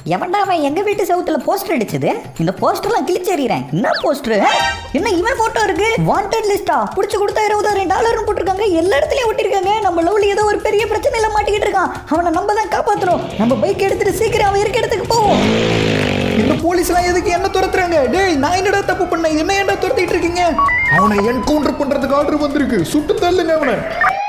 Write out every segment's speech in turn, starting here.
எவன்டா அவன் எங்க வீட்டு செவுத்துல போஸ்டர் அடிச்சது இந்த போஸ்டர்லாம் கிழிச்சு எறிகிறேன் என்ன போஸ்டர் என்ன இவன் போட்டோ இருக்கு வாண்டட் லிஸ்டா புடிச்சு கொடுத்தா இருபதாயிரம் டாலர்னு போட்டிருக்காங்க எல்லா இடத்துலயும் ஒட்டிருக்காங்க நம்ம லவ்ல ஏதோ ஒரு பெரிய பிரச்சனையில மாட்டிக்கிட்டு இருக்கான் அவனை நம்ம தான் காப்பாத்துறோம் நம்ம பைக் எடுத்துட்டு சீக்கிரம் அவன் இருக்க இடத்துக்கு போவோம் இந்த போலீஸ்லாம் எதுக்கு என்ன துரத்துறாங்க டேய் நான் என்னடா தப்பு பண்ணேன் என்ன ஏன்டா துரத்திட்டு இருக்கீங்க அவனை என்கவுண்டர் பண்றதுக்கு ஆர்டர் வந்திருக்கு சுட்டு தள்ளுங்க அவனை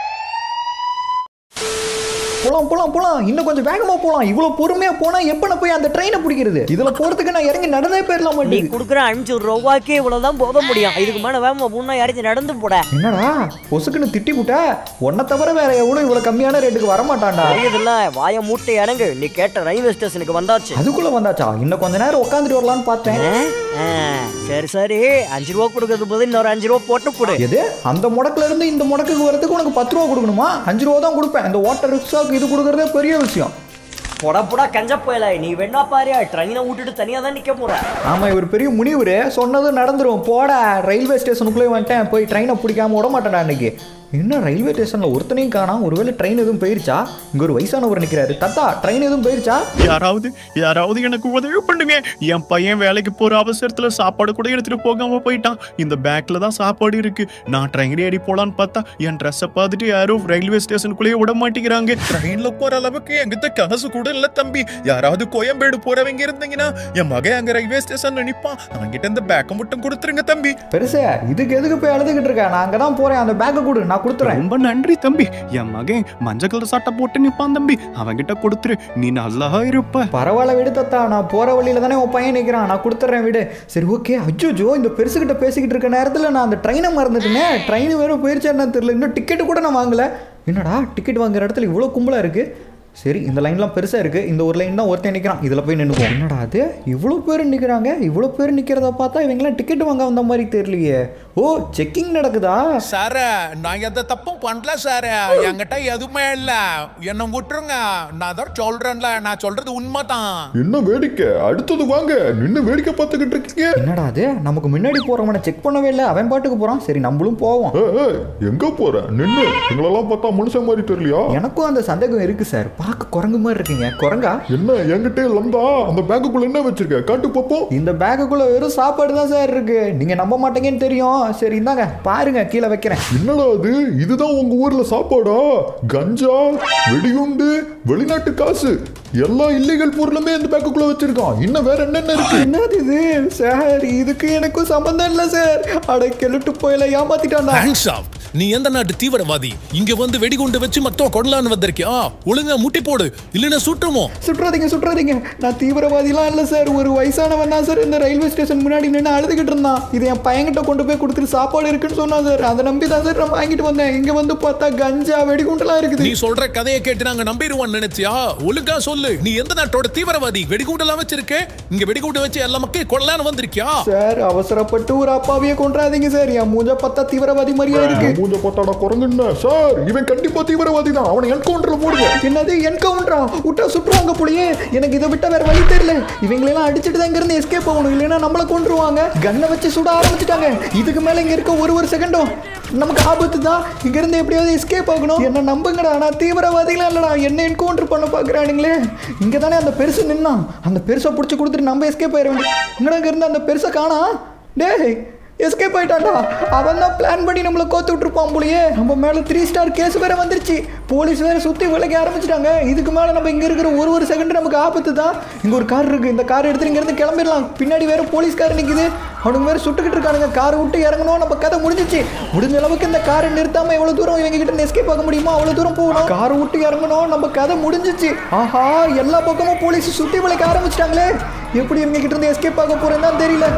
போலாம் போலாம் போலாம் இன்னும் கொஞ்சம் வேகமா போலாம் இவ்வளவு பொறுமையா போனா எப்ப நான் போய் அந்த ட்ரெயினை பிடிக்கிறது இதுல போறதுக்கு நான் இறங்கி நடந்தே போயிடலாம் நீ மாட்டேங்குது கொடுக்குற அஞ்சு ரூபாய்க்கு இவ்வளவுதான் போக முடியும் இதுக்கு மேல வேகமா முன்னா இறங்கி நடந்து போட என்னடா பொசுக்குன்னு திட்டி விட்ட உன்னை தவிர வேற எவ்வளவு இவ்வளவு கம்மியான ரேட்டுக்கு வர மாட்டான்டா தெரியுதுல்ல வாய மூட்டை இறங்கு நீ கேட்ட ரயில்வே ஸ்டேஷனுக்கு வந்தாச்சு அதுக்குள்ள வந்தாச்சா இன்னும் கொஞ்ச நேரம் உட்காந்துட்டு வரலாம்னு பார்த்தேன் ஆ? ஆ, சரி சரி அஞ்சு ரூபா கொடுக்கறது போது இன்னொரு அஞ்சு ரூபா போட்டு கொடு எது அந்த முடக்குல இருந்து இந்த முடக்குக்கு வரதுக்கு உனக்கு பத்து ரூபா கொடுக்கணுமா அஞ்சு ரூபா தான் கொடுப்பேன் இந்த வாட்டர் ரிக்ஷாக்கு இது கொடுக்கறதே பெரிய விஷயம் போடா போடா கஞ்ச போயல நீ வேணா பாரு ட்ரெயினை விட்டுட்டு தனியா தான் நிக்க போற ஆமா இவர் பெரிய முனிவர் சொன்னது நடந்துரும் போடா ரயில்வே ஸ்டேஷனுக்குள்ளே வந்துட்டேன் போய் ட்ரெயினை பிடிக்காம விட மாட்டேன்டா இன்னைக்கு என்ன ரயில்வே ஸ்டேஷன்ல ஒருத்தனையும் காணோம் ஒருவேளை ட்ரெயின் எதுவும் போயிருச்சா இங்க ஒரு வயசானவர் நிக்கிறாரு தாத்தா ட்ரெயின் எதுவும் போயிருச்சா யாராவது யாராவது எனக்கு உதவி பண்ணுங்க என் பையன் வேலைக்கு போற அவசரத்துல சாப்பாடு கூட எடுத்துட்டு போகாம போயிட்டான் இந்த பேக்ல தான் சாப்பாடு இருக்கு நான் ட்ரெயின் ஏறி போலான்னு பார்த்தா என் ட்ரெஸ்ஸை பார்த்துட்டு யாரும் ரயில்வே ஸ்டேஷனுக்குள்ளேயே விட மாட்டேங்கிறாங்க ட்ரெயின்ல போற அளவுக்கு எங்கிட்ட காசு கூட இல்ல தம்பி யாராவது கோயம்பேடு போறவங்க இருந்தீங்கன்னா என் மகன் அங்க ரயில்வே ஸ்டேஷன்ல நிப்பான் அவன்கிட்ட இந்த பேக்கை மட்டும் கொடுத்துருங்க தம்பி பெருசே இதுக்கு எதுக்கு போய் அழுதுகிட்டு இருக்க நான் அங்கே தான் போறேன் அந்த பேக்கை கொடு நான் கொடுத்துறேன் ரொம்ப நன்றி தம்பி என் மகன் மஞ்சள் கலர் சட்டை போட்டு நிப்பான் தம்பி அவன்கிட்ட கொடுத்துரு நீ நல்லா இருப்ப பரவாயில்ல விடு தத்தா நான் போற வழியில தானே உன் பையன் நிற்கிறான் நான் கொடுத்துட்றேன் விடு சரி ஓகே அஜ்ஜோ இந்த பெருசுகிட்ட பேசிக்கிட்டு இருக்க நேரத்தில் நான் அந்த ட்ரெயினை மறந்துட்டேனே ட்ரெயின் வேற போயிருச்சா என்னன்னு தெரியல இன்னும் டிக்கெட் கூட நான் வாங்கல என்னடா டிக்கெட் வாங்குற இடத்துல இவ்வளோ கும்பலா இருக்கு சரி இந்த லைன்லாம் பெருசாக இருக்குது இந்த ஒரு லைன் தான் ஒருத்தன் நிற்கிறான் இதில் போய் நின்றுப்போம் என்னடா அது இவ்வளோ பேர் நிற்கிறாங்க இவ்வளோ பேர் நிற்கிறத பார்த்தா இவங்கெல்லாம் டிக்கெட் வாங்க வந்த மாதிரி தெரியலையே ஓ செக்கிங் நடக்குதா சார் நான் எந்த தப்பும் பண்ணல சார் என்கிட்ட எதுவுமே இல்ல என்ன விட்டுருங்க நான் தான் சொல்றேன்ல நான் சொல்றது உண்மைதான் என்ன வேடிக்கை அடுத்தது வாங்க நின்னு வேடிக்கை பார்த்துக்கிட்டு இருக்கீங்க என்னடா அது நமக்கு முன்னாடி போகிறவனை செக் பண்ணவே இல்லை அவன் பாட்டுக்கு போகிறான் சரி நம்மளும் போவோம் ஏய், ஏய், எங்க போற நின்னு எங்களெல்லாம் பார்த்தா மனுஷன் மாதிரி தெரியலையா எனக்கும் அந்த சந்தேகம் இருக்கு சார் பார்க்க குரங்கு மாதிரி இருக்கீங்க குரங்கா என்ன என்கிட்ட லந்தா அந்த பேக்குக்குள்ள என்ன வச்சிருக்க காட்டு பாப்போம் இந்த பேக்குக்குள்ள வெறும் சாப்பாடு தான் சார் இருக்கு நீங்க நம்ப மாட்டீங்கன்னு தெரியும் சரி இந்தாங்க பாருங்க கீழே வைக்கிறேன் என்னடா அது இதுதான் உங்க ஊர்ல சாப்பாடா கஞ்சா வெடிகுண்டு வெளிநாட்டு காசு எல்லா இல்லீகல் பொருளுமே இந்த பேக்குக்குள்ள வச்சிருக்கான் இன்னும் வேற என்னென்ன இருக்கு என்னது இது சார் இதுக்கு எனக்கும் சம்பந்தம் இல்லை சார் அட கெளுட்டு போயில ஏமாத்திட்டான்டா ஹேண்ட்ஸ் ஆஃப் நீ எந்த நாட்டு தீவிரவாதி இங்க வந்து வெடிகுண்டு வச்சு மொத்தம் கொடலான்னு வந்திருக்கியா ஒழுங்கா முட்டி போடு இல்லைன்னா சுட்டுமோ சுற்றாதீங்க சுற்றாதீங்க நான் தீவிரவாதிலாம் இல்லை சார் ஒரு வயசானவன் தான் சார் இந்த ரயில்வே ஸ்டேஷன் முன்னாடி நின்று அழுதுகிட்டு இருந்தான் இது என் பையன்கிட்ட கொண்டு போய் கொடுத்துட்டு சாப்பாடு இருக்குன்னு சொன்னான் சார் அதை நம்பி தான் சார் நான் வாங்கிட்டு வந்தேன் இங்க வந்து பார்த்தா கஞ்சா வெடிகுண்டெல்லாம் இருக்குது நீ சொல்ற கதையை கேட்டு நாங்க நம்பிடுவோம்னு நினைச்சியா ஒழுங்கா சொல்லு நீ எந்த நாட்டோட தீவிரவாதி வெடிகுண்டெல்லாம் வச்சிருக்க இங்க வெடிகுண்டு வச்சு எல்லா மக்கள் கொடலான்னு வந்திருக்கியா சார் அவசரப்பட்டு ஒரு அப்பாவையே கொன்றாதீங்க சார் என் மூஞ்ச பார்த்தா தீவிரவாதி மாதிரியே இருக்கு மூஞ்ச பார்த்தாடா குரங்குன்னு சார் இவன் கண்டிப்பா தீவிரவாதி தான் அவனை என்கவுண்டர்ல போடுங்க என்னது என்கவுண்டரா விட்டா சுற்றுவாங்க போலயே எனக்கு இதை விட்ட வேற வழி தெரியல இவங்களெல்லாம் அடிச்சுட்டு தான் இங்கிருந்து எஸ்கேப் ஆகணும் இல்லைன்னா நம்மள கொண்டுருவாங்க கன்னை வச்சு சுட ஆரம்பிச்சிட்டாங்க இதுக்கு மேல இங்க இருக்க ஒரு ஒரு செகண்டும் நமக்கு ஆபத்து தான் இங்க இருந்து எப்படியாவது எஸ்கேப் ஆகணும் என்ன நம்புங்கடா நான் தீவிரவாதிகளா இல்லடா என்ன என்கவுண்டர் பண்ண பாக்குறானுங்களே இங்க தானே அந்த பெருசு நின்னான் அந்த பெருசை பிடிச்சி கொடுத்துட்டு நம்ம எஸ்கேப் ஆயிட வேண்டிய இங்கடா இங்க இருந்து அந்த பெருசை காணா டேய் எஸ்கேப் ஆயிட்டான்டா அவன் தான் பிளான் பண்ணி நம்மளை கோத்து விட்டுருப்பான் போலயே நம்ம மேல த்ரீ ஸ்டார் கேஸ் வேற வந்துருச்சு போலீஸ் வேற சுத்தி விலைக்க ஆரம்பிச்சிட்டாங்க இதுக்கு மேல நம்ம இங்க இருக்கிற ஒரு ஒரு செகண்ட் நமக்கு ஆபத்து தான் இங்க ஒரு கார் இருக்கு இந்த கார் எடுத்துட்டு இங்க இருந்து கிளம்பிடலாம் பின்னாடி வேற போலீஸ் கார் நிக்குது அவனுங்க வேற சுட்டுக்கிட்டு இருக்கானுங்க கார் விட்டு இறங்கணும் நம்ம கதை முடிஞ்சிச்சு முடிஞ்ச அளவுக்கு இந்த காரை நிறுத்தாம எவ்வளவு தூரம் இவங்க கிட்ட எஸ்கேப் ஆக முடியுமோ அவ்வளவு தூரம் போகணும் கார் விட்டு இறங்கணும் நம்ம கதை முடிஞ்சிச்சு ஆஹா எல்லா பக்கமும் போலீஸ் சுத்தி விலைக்க ஆரம்பிச்சிட்டாங்களே எப்படி இவங்க கிட்ட இருந்து எஸ்கேப் ஆக போறேன்னு தான் தெரியல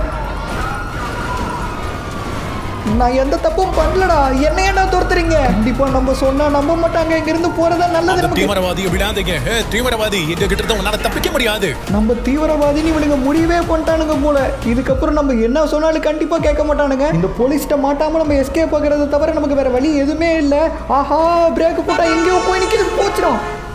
நான் எந்த தப்பும் பண்ணலடா என்ன என்ன துரத்துறீங்க கண்டிப்பா நம்ம சொன்னா நம்ப மாட்டாங்க இங்க இருந்து போறதா நல்லது அந்த நமக்கு தீவிரவாதியை விடாதீங்க ஏ, தீவிரவாதி எங்க கிட்ட இருந்து உன்னால தப்பிக்க முடியாது நம்ம தீவிரவாதின்னு இவனுங்க முடிவே பண்ணிட்டானுங்க போல இதுக்கப்புறம் நம்ம என்ன சொன்னாலும் கண்டிப்பா கேட்க மாட்டானுங்க இந்த போலீஸ்ட்ட மாட்டாம நம்ம எஸ்கேப் ஆகுறத தவிர நமக்கு வேற வழி எதுவுமே இல்ல ஆஹா பிரேக் போட்டா எங்கேயோ போய் நிக்கிறது போச்சிடும்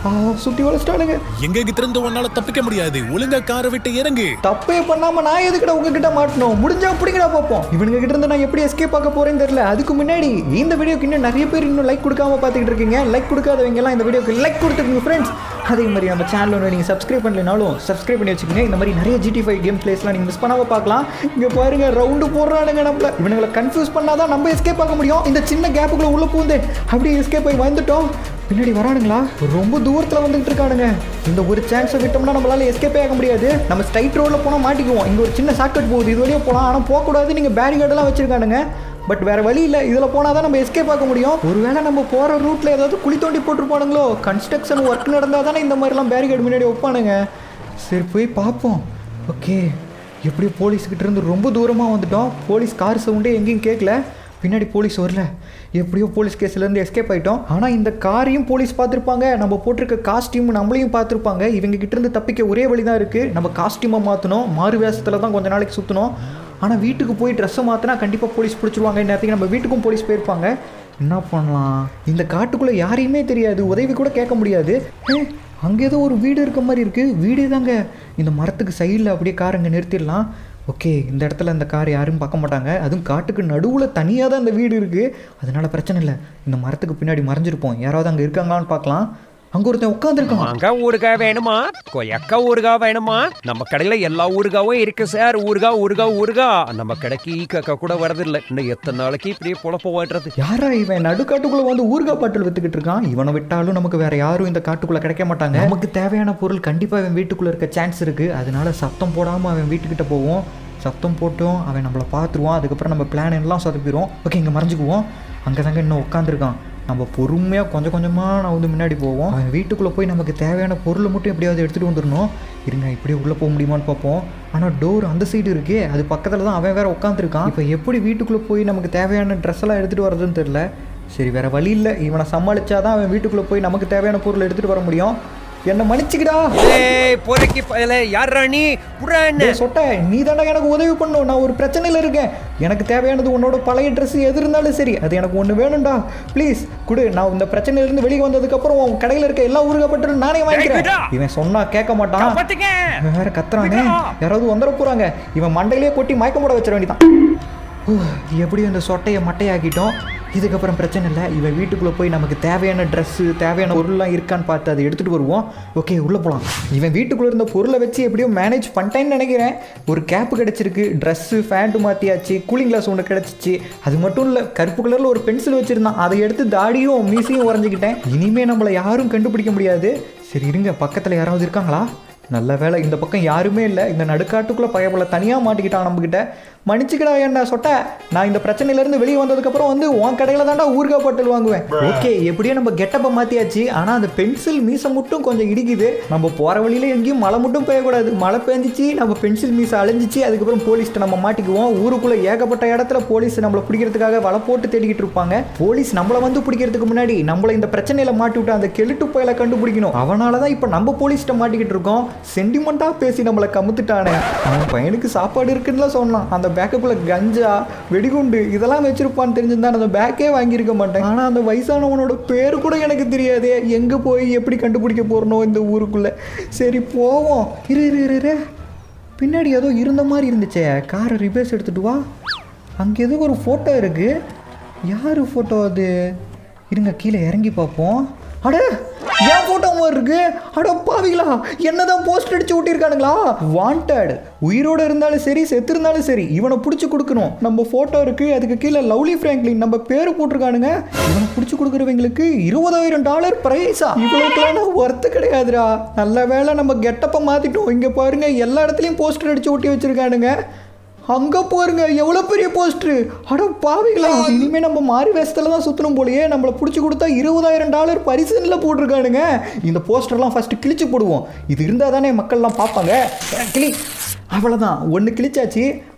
ஆ சுட்டி வளச்சிட்டானுங்க எங்க கிட்ட இருந்து உன்னால தப்பிக்க முடியாது ஒழுங்கா காரை விட்டு இறங்கு தப்பே பண்ணாம நான் எதுக்குடா உங்ககிட்ட மாட்டணும் முடிஞ்சா பிடிக்கடா பார்ப்போம் இவனுங்க கிட்ட இருந்து நான் எப்படி எஸ்கேப் பார்க்க போறேன்னு தெரியல அதுக்கு முன்னாடி இந்த வீடியோக்கு இன்னும் நிறைய பேர் இன்னும் லைக் கொடுக்காம பார்த்துக்கிட்டு இருக்கீங்க லைக் கொடுக்காதவங்க எல்லாம் இந்த வீடியோக்கு லைக் கொடுத்துருங்க ஃப்ரெண்ட்ஸ் அதே மாதிரி நம்ம சேனல் ஒன்று நீங்கள் சப்ஸ்கிரைப் பண்ணலனாலும் சப்ஸ்கிரைப் பண்ணி வச்சுக்கோங்க இந்த மாதிரி நிறைய ஜிடி ஃபைவ் கேம் பிளேஸ்லாம் நீங்கள் மிஸ் பண்ணாம பார்க்கலாம் இங்கே பாருங்க ரவுண்டு போடுறானுங்க நம்மள இவனுங்களை கன்ஃபியூஸ் பண்ணாதான் நம்ம எஸ்கேப் பார்க்க முடியும் இந்த சின்ன கேப்புக்குள்ள உள்ள பூந்து அப்படியே எஸ்கேப் ஆகி வந்துட்டோம் பின்னாடி வரானுங்களா ரொம்ப தூரத்தில் வந்துகிட்டு இருக்கானுங்க இந்த ஒரு சான்ஸை விட்டோம்னா நம்மளால எஸ்கேப்பே ஆக முடியாது நம்ம ஸ்ட்ரைட் ரோட்ல போனால் மாட்டிக்குவோம் இங்கே ஒரு சின்ன ஷார்ட்கட் போகுது இது வழியாக போகலாம் ஆனால் போகக்கூடாது நீங்கள் பேரிகார்டெல்லாம் வச்சிருக்கானுங்க பட் வேற வழி இல்லை இதில் போனால் தான் நம்ம எஸ்கேப் ஆக முடியும் ஒருவேளை நம்ம போகிற ரூட்டில் ஏதாவது குழி தோண்டி போட்டுருப்பானுங்களோ கன்ஸ்ட்ரக்ஷன் ஒர்க் நடந்தால் தானே இந்த மாதிரிலாம் பேரிகார்டு முன்னாடி வைப்பானுங்க சரி போய் பார்ப்போம் ஓகே எப்படியோ போலீஸ்கிட்ட இருந்து ரொம்ப தூரமாக வந்துட்டோம் போலீஸ் கார் சவுண்டே எங்கேயும் கேட்கல பின்னாடி போலீஸ் வரல எப்படியோ போலீஸ் கேஸ்லேருந்து எஸ்கேப் ஆகிட்டோம் ஆனால் இந்த காரையும் போலீஸ் பார்த்துருப்பாங்க நம்ம போட்டிருக்க காஸ்டியூம் நம்மளையும் பார்த்துருப்பாங்க இவங்க கிட்ட இருந்து தப்பிக்க ஒரே வழி தான் இருக்குது நம்ம காஸ்டியூமை மாற்றணும் மாறு வேஷத்தில் தான் கொஞ்ச நாளைக்கு சுற்றணும் ஆனால் வீட்டுக்கு போய் ட்ரெஸ்ஸை மாற்றினா கண்டிப்பாக போலீஸ் பிடிச்சிருவாங்க நேரத்துக்கு நம்ம வீட்டுக்கும் போலீஸ் போயிருப்பாங்க என்ன பண்ணலாம் இந்த காட்டுக்குள்ளே யாரையுமே தெரியாது உதவி கூட கேட்க முடியாது ஏ, அங்கே ஏதோ ஒரு வீடு இருக்க மாதிரி இருக்குது வீடே தாங்க இந்த மரத்துக்கு சைடில் அப்படியே கார் அங்கே நிறுத்திடலாம் ஓகே இந்த இடத்துல இந்த கார் யாரும் பார்க்க மாட்டாங்க அதுவும் காட்டுக்கு நடுவில் தனியாக தான் இந்த வீடு இருக்குது அதனால பிரச்சனை இல்லை இந்த மரத்துக்கு பின்னாடி மறைஞ்சிருப்போம் யாராவது அங்கே இருக்காங்களான்னு பார்க்கலாம் அங்கே ஒருத்தன் உட்காந்துருக்கான் மாங்கா ஊறுகாய் வேணுமா கொய்யக்கா ஊறுகாய் வேணுமா நம்ம கடையில எல்லா ஊறுகாவும் இருக்கு சார் ஊறுகாய் ஊறுகாய் ஊறுகாய் நம்ம கடைக்கு ஈ காக்கா கூட வரதில்லை இன்னும் எத்தனை நாளைக்கு இப்படியே பொழப்ப ஓட்டுறது யாரா இவன் நடுக்காட்டுக்குள்ள வந்து ஊறுகாய் பாட்டில் வித்துக்கிட்டு இருக்கான் இவனை விட்டாலும் நமக்கு வேற யாரும் இந்த காட்டுக்குள்ள கிடைக்க மாட்டாங்க நமக்கு தேவையான பொருள் கண்டிப்பா அவன் வீட்டுக்குள்ள இருக்க சான்ஸ் இருக்கு அதனால சத்தம் போடாம அவன் வீட்டுக்கிட்ட போவோம் சத்தம் போட்டும் அவன் நம்மளை பார்த்துருவான் அதுக்கப்புறம் நம்ம பிளான் எல்லாம் சொதப்பிடுவோம் ஓகே இங்கே மறைஞ்சுக்குவோம் அங்கே தாங்க இன்னும் உட்காந்துருக்கான் நம்ம பொறுமையாக கொஞ்சம் கொஞ்சமாக நான் வந்து முன்னாடி போவோம் அவன் வீட்டுக்குள்ளே போய் நமக்கு தேவையான பொருளை மட்டும் எப்படியாவது எடுத்துகிட்டு வந்துடணும் இருங்க இப்படியே உள்ளே போக முடியுமான்னு பார்ப்போம் ஆனால் டோர் அந்த சைடு இருக்கே அது பக்கத்தில் தான் அவன் வேற உட்காந்துருக்கான் இப்போ எப்படி வீட்டுக்குள்ளே போய் நமக்கு தேவையான ட்ரெஸ் எல்லாம் எடுத்துகிட்டு வர்றதுன்னு தெரில சரி வேற வழி இல்லை இவனை சமாளிச்சாதான் அவன் வீட்டுக்குள்ளே போய் நமக்கு தேவையான பொருள் எடுத்துகிட்டு வர முடியும் என்னை மன்னிச்சுக்கிடா ஏய் பொறுக்கி பயல யாரா நீ புறான்னு டேய் சொட்ட நீ தானே எனக்கு உதவி பண்ணும் நான் ஒரு பிரச்சனையில் இருக்கேன் எனக்கு தேவையானது உன்னோட பழைய ட்ரெஸ் எது இருந்தாலும் சரி அது எனக்கு ஒன்று வேணும்டா ப்ளீஸ் கொடு நான் இந்த பிரச்சனையிலேருந்து வெளியே வந்ததுக்கப்புறம் உன் கடையில் இருக்க எல்லா ஊருகப்பட்டு நானே வாங்கிக்கிறேன் விடா. இவன் சொன்னா கேட்க மாட்டான் பாத்துங்க இவன் வேற கத்துறானே விடா. யாராவது வந்துட போறாங்க இவன் மண்டையிலேயே கொட்டி மயக்கம் போட வச்சிட வேண்டியதான் எப்படியும் இந்த சொட்டையை மட்டையாக்கிட்டோம் இதுக்கப்புறம் பிரச்சனை இல்லை இவன் வீட்டுக்குள்ளே போய் நமக்கு தேவையான ட்ரெஸ்ஸு தேவையான பொருள்லாம் இருக்கான்னு பார்த்து அதை எடுத்துகிட்டு வருவோம் ஓகே உள்ளே போகலாம் இவன் வீட்டுக்குள்ளே இருந்த பொருளை வச்சு எப்படியோ மேனேஜ் பண்ணிட்டேன்னு நினைக்கிறேன் ஒரு கேப்பு கிடச்சிருக்கு ட்ரெஸ்ஸு ஃபேண்ட்டு மாற்றியாச்சு கூலிங் கிளாஸ் ஒன்று கிடச்சிச்சு அது மட்டும் இல்லை கருப்பு கலரில் ஒரு பென்சில் வச்சுருந்தான் அதை எடுத்து தாடியும் மீசையும் உறைஞ்சிக்கிட்டேன் இனிமேல் நம்மளை யாரும் கண்டுபிடிக்க முடியாது சரி இருங்க பக்கத்தில் யாராவது இருக்காங்களா நல்ல வேளை இந்த பக்கம் யாருமே இல்லை இந்த நடுக்காட்டுக்குள்ளே பயப்பட தனியாக மாட்டிக்கிட்டான் நம்மக்கிட்ட மன்னிச்சுக்கடா என்ன சொட்ட நான் இந்த பிரச்சனையிலேருந்து வெளியே வந்ததுக்கப்புறம் வந்து உன் கடையில் தான்டா ஊறுகாய் பாட்டில் வாங்குவேன் ஓகே எப்படியோ நம்ம கெட்டப்பை மாற்றியாச்சு ஆனால் அந்த பென்சில் மீசை மட்டும் கொஞ்சம் இடிக்குது நம்ம போகிற வழியில எங்கேயும் மழை மட்டும் பெய்யக்கூடாது மழை பெஞ்சிச்சு நம்ம பென்சில் மீசை அழிஞ்சிச்சு அதுக்கப்புறம் போலீஸ்கிட்ட நம்ம மாட்டிக்குவோம் ஊருக்குள்ளே ஏகப்பட்ட இடத்துல போலீஸ் நம்மளை பிடிக்கிறதுக்காக வலை போட்டு தேடிக்கிட்டு இருப்பாங்க போலீஸ் நம்மளை வந்து பிடிக்கிறதுக்கு முன்னாடி நம்மளை இந்த பிரச்சனையில மாட்டி விட்டு அந்த கெளுட்டு பயலை கண்டுபிடிக்கணும் அவனால தான் இப்போ நம்ம போலீஸ்கிட்ட மாட்டிக்கிட்டு இருக்கோம் சென்டிமெண்ட்டாக பேசி நம்மளை கமுத்துட்டானே அவன் பையனுக்கு சாப்பாடு இருக்குன்னுலாம் சொன்னான் அந்த பேக்குக்குள்ளே கஞ்சா வெடிகுண்டு இதெல்லாம் வச்சிருப்பான்னு தெரிஞ்சிருந்தா நான் அந்த பேக்கே வாங்கியிருக்க மாட்டேன் ஆனால் அந்த வயசானவனோட பேர் கூட எனக்கு தெரியாதே எங்கே போய் எப்படி கண்டுபிடிக்க போறனோ இந்த ஊருக்குள்ளே சரி போவோம் இரு இரு இரு, இரு பின்னாடி ஏதோ இருந்த மாதிரி இருந்துச்சே காரை ரிப்பேர்ஸ் எடுத்துட்டு வா அங்கே ஏதோ ஒரு ஃபோட்டோ இருக்கு யார் ஃபோட்டோ அது இருங்க கீழே இறங்கி பார்ப்போம் அட ஏன் ஃபோட்டோ மாதிரி இருக்கு அட பாவிங்களா என்னதான் போஸ்ட் அடிச்சு ஒட்டியிருக்கானுங்களா வாண்டட் உயிரோட இருந்தாலும் சரி செத்து இருந்தாலும் சரி இவனை பிடிச்சி கொடுக்கணும் நம்ம ஃபோட்டோ இருக்கு அதுக்கு கீழே லவ்லி ஃப்ராங்க்லின் நம்ம பேர் போட்டிருக்கானுங்க இவனை பிடிச்சி கொடுக்குறவங்களுக்கு இருபதாயிரம் டாலர் பிரைஸா இவ்வளோக்கெல்லாம் ஒர்த்து கிடையாதுடா நல்ல வேளை நம்ம கெட்டப்பை மாத்திட்டோம் இங்க பாருங்க எல்லா இடத்துலயும் போஸ்டர் அடிச்சு ஒட்டி வச்சிருக்கானுங்க அங்க பாருங்க எவ்வளவு பெரிய போஸ்டர் அட பாவிங்களா இனிமே நம்ம மாறி வேஷத்துல தான் சுத்தணும் போலயே நம்மள புடிச்சு கொடுத்தா இருபதாயிரம் டாலர் பரிசுல போட்டிருக்கானுங்க இந்த போஸ்டர்லாம் ஃபர்ஸ்ட் கிழிச்சு போடுவோம் இது இருந்தா தானே மக்கள்லாம் பார்ப்பாங்க கிளி அவ்வளோதான் ஒன்று கிழிச்சாச்சு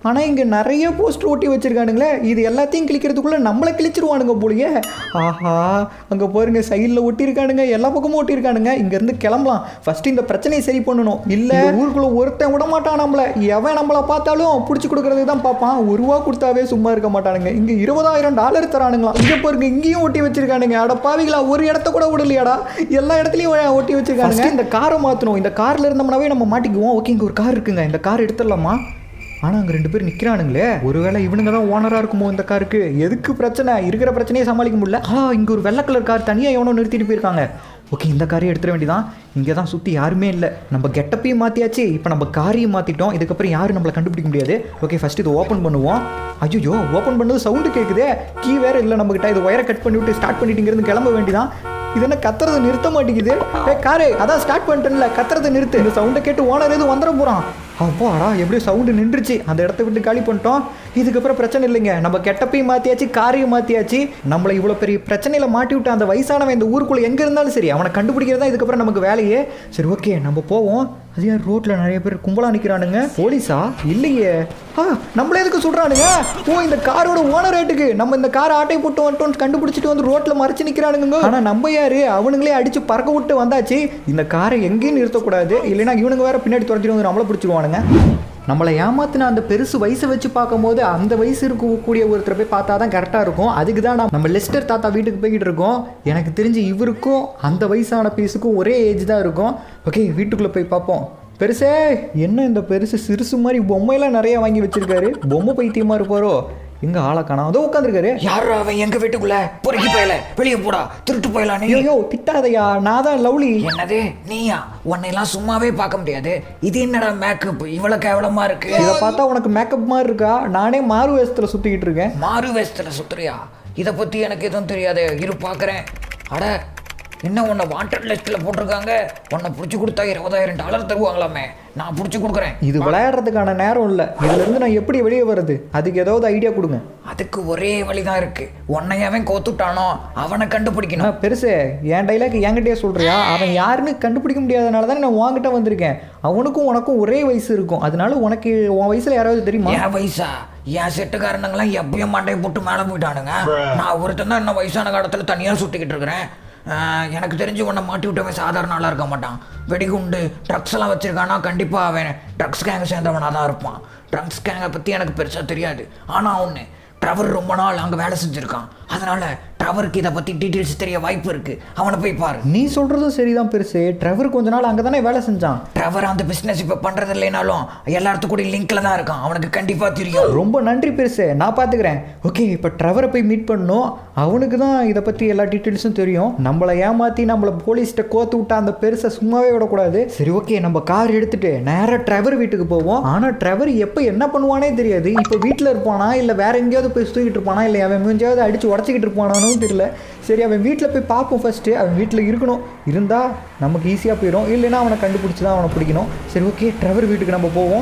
ஆனால் இங்கே நிறைய போஸ்டர் ஒட்டி வச்சிருக்கானுங்களே இது எல்லாத்தையும் கிளிக்கிறதுக்குள்ளே நம்மளை கிழிச்சிருவானுங்க போலயே ஆஹா அங்கே பாருங்க சைடில் ஒட்டியிருக்கானுங்க எல்லா பக்கமும் ஒட்டியிருக்கானுங்க இங்கேருந்து கிளம்பலாம் ஃபர்ஸ்ட் இந்த பிரச்சனையை சரி பண்ணணும் இல்லை ஊருக்குள்ள ஒருத்தன் விட மாட்டான் நம்மள எவன் நம்மளை பார்த்தாலும் பிடிச்சி கொடுக்கறதுக்கு தான் பார்ப்பான் ஒரு ரூபா கொடுத்தாவே சும்மா இருக்க மாட்டானுங்க இங்கே இருபதாயிரம் டாலர் தரானுங்களாம் இங்கே பாருங்க இங்கேயும் ஒட்டி வச்சிருக்கானுங்க அட பாவிகளா ஒரு இடத்த கூட விடலையாடா எல்லா இடத்துலையும் ஒட்டி வச்சிருக்கானுங்க இந்த காரை மாற்றணும் இந்த காரில் இருந்தோம்னாவே நம்ம மாட்டிக்குவோம் ஓகே இங்கே ஒரு கார் இருக்குங்க இந்த கார் எடுத்துடலாமா ஆனால் அங்கே ரெண்டு பேர் நிற்கிறானுங்களே ஒருவேளை இவனுங்க தான் ஓனராக இருக்குமோ இந்த காருக்கு எதுக்கு பிரச்சனை இருக்கிற பிரச்சனையை சமாளிக்க முடியல ஆ இங்கே ஒரு வெள்ளை கலர் கார் தனியாக எவனோ நிறுத்திட்டு போயிருக்காங்க ஓகே இந்த காரையும் எடுத்துட வேண்டியதான் இங்கே தான் சுற்றி யாருமே இல்லை நம்ம கெட்டப்பையும் மாற்றியாச்சு இப்போ நம்ம காரையும் மாற்றிட்டோம் இதுக்கப்புறம் யாரும் நம்மளை கண்டுபிடிக்க முடியாது ஓகே ஃபஸ்ட் இது ஓப்பன் பண்ணுவோம் ஐயோ ஓப்பன் பண்ணது சவுண்டு கேட்குதே கீ வேற இல்லை நம்மக்கிட்ட இது ஒயரை கட் பண்ணி விட்டு ஸ்டார்ட் பண்ணிட்டு இங்கிருந்து கிளம்ப வேண்டியதான் இது என்ன கத்துறதை நிறுத்த மாட்டேங்குது ஏ காரே அதான் ஸ்டார்ட் பண்ணிட்டேன்ல கத்துறதை நிறுத்து இந்த சவுண்டை கேட்டு ஓனர் எதுவும் வந்துட போகிறான் அப்பாடா எப்படியோ சவுண்டு நின்றுச்சு அந்த இடத்த விட்டு காலி பண்ணிட்டோம் இதுக்கப்புறம் பிரச்சனை இல்லைங்க நம்ம கெட்டப்பையும் மாற்றியாச்சு காரையும் மாற்றியாச்சு நம்மளை இவ்வளோ பெரிய பிரச்சனையில் மாட்டி விட்ட அந்த வயசானவன் இந்த ஊருக்குள்ளே எங்கே இருந்தாலும் சரி அவனை கண்டுபிடிக்கிறது தான் இதுக்கப்புறம் நமக்கு வேலையே சரி ஓகே நம்ம போவோம் அது யார் ரோட்டில் நிறைய பேர் கும்பலாக நிற்கிறானுங்க போலீஸா இல்லையே ஆ நம்மளே எதுக்கு சொல்கிறானுங்க ஓ இந்த காரோட ஓனர் ரேட்டுக்கு நம்ம இந்த காரை ஆட்டை போட்டு வந்துட்டோம் கண்டுபிடிச்சிட்டு வந்து ரோட்டில் மறைச்சு நிற்கிறானுங்க ஆனால் நம்ம யாரு அவனுங்களே அடிச்சு பறக்க விட்டு வந்தாச்சு இந்த காரை எங்கேயும் நிறுத்தக்கூடாது இல்லைன்னா இவனுங்க வேற பின்னாடி துரத்திட்டு வந்து நம்மளை பிடிச்சிருவானுங்க நம்மளை ஏமாத்தின அந்த பெருசு வயசை வச்சு பார்க்கும்போது அந்த வயசு இருக்கக்கூடிய ஒருத்தரை போய் பார்த்தா தான் கரெக்டாக இருக்கும் அதுக்கு தான் நான் நம்ம லெஸ்டர் தாத்தா வீட்டுக்கு போய்கிட்டு இருக்கோம் எனக்கு தெரிஞ்சு இவருக்கும் அந்த வயசான பீஸுக்கும் ஒரே ஏஜ் தான் இருக்கும் ஓகே வீட்டுக்குள்ளே போய் பார்ப்போம் பெருசே என்ன இந்த பெருசு சிறுசு மாதிரி பொம்மையெல்லாம் நிறைய வாங்கி வச்சிருக்காரு பொம்மை பைத்தியமா இருப்பாரோ எங்க ஆளை காணோம் அதோ உட்காந்துருக்காரு யாரா அவன் எங்க வீட்டுக்குள்ள பொறுக்கி போயல வெளியே போடா திருட்டு போயலாம் நீ ஐயோ திட்டாதையா நான் தான் லவ்லி என்னது நீயா உன்னையெல்லாம் சும்மாவே பார்க்க முடியாது இது என்னடா மேக்கப் இவ்வளவு கேவலமா இருக்கு இதை பார்த்தா உனக்கு மேக்கப் மாதிரி இருக்கா நானே மாறு வேஷத்தில் சுற்றிக்கிட்டு இருக்கேன் மாறு வேஷத்துல சுத்துறியா இத பத்தி எனக்கு எதுவும் தெரியாது இரு பாக்குறேன் அட என்ன உன்னை வாண்டட் லிஸ்ட்ல போட்டிருக்காங்க உன்னை பிடிச்சி கொடுத்தா இருபதாயிரம் டாலர் தருவாங்களாமே நான் பிடிச்சி கொடுக்குறேன் இது விளையாடுறதுக்கான நேரம் இல்லை இதுல இருந்து நான் எப்படி வெளியே வர்றது அதுக்கு ஏதாவது ஐடியா கொடுங்க அதுக்கு ஒரே வழிதான் இருக்கு உன்னை அவன் கோத்துட்டானோ அவனை கண்டுபிடிக்கணும் நான் பெருசு என் டைலாக் என்கிட்டயே சொல்றியா அவன் யாருன்னு கண்டுபிடிக்க முடியாதனால தான் நான் உன்கிட்ட வந்திருக்கேன் அவனுக்கும் உனக்கும் ஒரே வயசு இருக்கும் அதனால உனக்கு உன் வயசுல யாராவது தெரியுமா என் வயசா என் செட்டுக்காரனுங்களாம் எப்பயும் மண்டையை போட்டு மேலே போயிட்டானுங்க நான் ஒருத்தன் தான் இன்னும் வயசான காலத்தில் தனியாக சுட்டிக்கிட்டு இருக்கிறேன் ஆஹ், எனக்கு தெரிஞ்சு உன்னை மாட்டி விட்டவன் சாதாரண ஆளாக இருக்க மாட்டான் வெடிகுண்டு ட்ரக்ஸ் எல்லாம் வச்சிருக்கானா கண்டிப்பாக அவன் ட்ரக்ஸ் கேங்கை சேர்ந்தவனாக தான் இருப்பான் ட்ரக்ஸ் கேங்கை பற்றி எனக்கு பெருசாக தெரியாது ஆனால் ஒன்று ட்ரவர் ரொம்ப நாள் அங்கே வேலை செஞ்சுருக்கான் அதனால ட்ரவருக்கு இதை பற்றி டீட்டெயில்ஸ் தெரிய வாய்ப்பு இருக்கு அவனை போய் பாரு நீ சொல்றதும் சரிதான் பெருசு ட்ரெவர் கொஞ்ச நாள் அங்கே தானே வேலை செஞ்சான் ட்ரவர் அந்த பிஸ்னஸ் இப்போ பண்ணுறது இல்லைனாலும் எல்லாத்துக்கும் கூட லிங்க்ல தான் இருக்கான் அவனுக்கு கண்டிப்பாக தெரியும் ரொம்ப நன்றி பெருசு நான் பார்த்துக்கிறேன் ஓகே இப்போ ட்ரெவரை போய் மீட் பண்ணணும் அவனுக்கு தான் இதை பற்றி எல்லா டீட்டெயில்ஸும் தெரியும் நம்மளை ஏமாற்றி நம்மளை போலீஸ்கிட்ட கோத்து விட்டா அந்த பெருசை சும்மாவே விடக்கூடாது சரி ஓகே நம்ம கார் எடுத்துட்டு நேராக ட்ரெவர் வீட்டுக்கு போவோம் ஆனால் ட்ரெவர் எப்போ என்ன பண்ணுவானே தெரியாது இப்போ வீட்டில் இருப்பானா இல்லை வேற எங்கேயாவது போய் சுற்றிக்கிட்டு இருப்பானா இல்லை அவன் மூஞ்சாவது அடித்து உடச்சிக்கிட்டு இருப்பானானும் தெரியல சரி அவன் வீட்டில் போய் பார்ப்போம் ஃபஸ்ட்டு அவன் வீட்டில் இருக்கணும் இருந்தால் நமக்கு ஈஸியாக போயிடும் இல்லைன்னா அவனை கண்டுபிடிச்சி தான் அவனை பிடிக்கணும் சரி ஓகே ட்ரெவர் வீட்டுக்கு நம்ம போவோம்